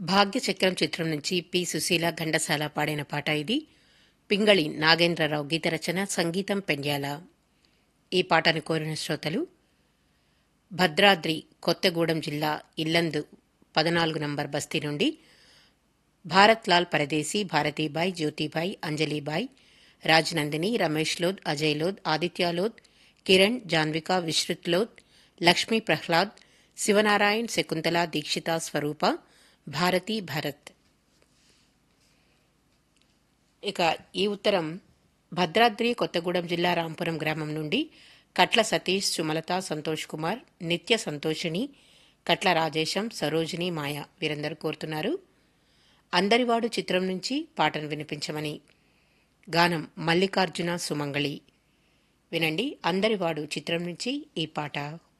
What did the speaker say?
భాగ్యచక్రం చిత్రం నుంచి పి సుశీల ఘంటసాల పాడిన పాట ఇది పింగళి నాగేంద్రరావు గీత రచన సంగీతం పెండ్యాల ఈ పాటను కోరిన శ్రోతలు భద్రాద్రి కొత్తగూడెం జిల్లా ఇల్లందు పద్నాలుగు నంబర్ బస్తీ నుండి భారత్ లాల్ పరదేశీ భారతీబాయ్ జ్యోతిబాయ్ అంజలిబాయ్ రాజ్నందిని రమేష్ లోద్ అజయ్ లోద్ ఆదిత్య లోద్ కిరణ్ జాన్విక విశ్రుత్ లోద్ లక్ష్మీ ప్రహ్లాద్ శివనారాయణ్ శకుంతల దీక్షిత స్వరూప భారతీ భరత్ ఇక ఈ ఉత్తరం భద్రాద్రి కొత్తగూడెం జిల్లా రాంపురం గ్రామం నుండి కట్ల సతీష్ సుమలత సంతోష్ కుమార్ నిత్య సంతోషిని కట్ల రాజేశం సరోజిని మాయ వీరందరూ కోరుతున్నారు అందరివాడు చిత్రం నుంచి పాటను వినిపించమని గానం మల్లికార్జున సుమంగళి వినండి అందరివాడు చిత్రం నుంచి ఈ పాట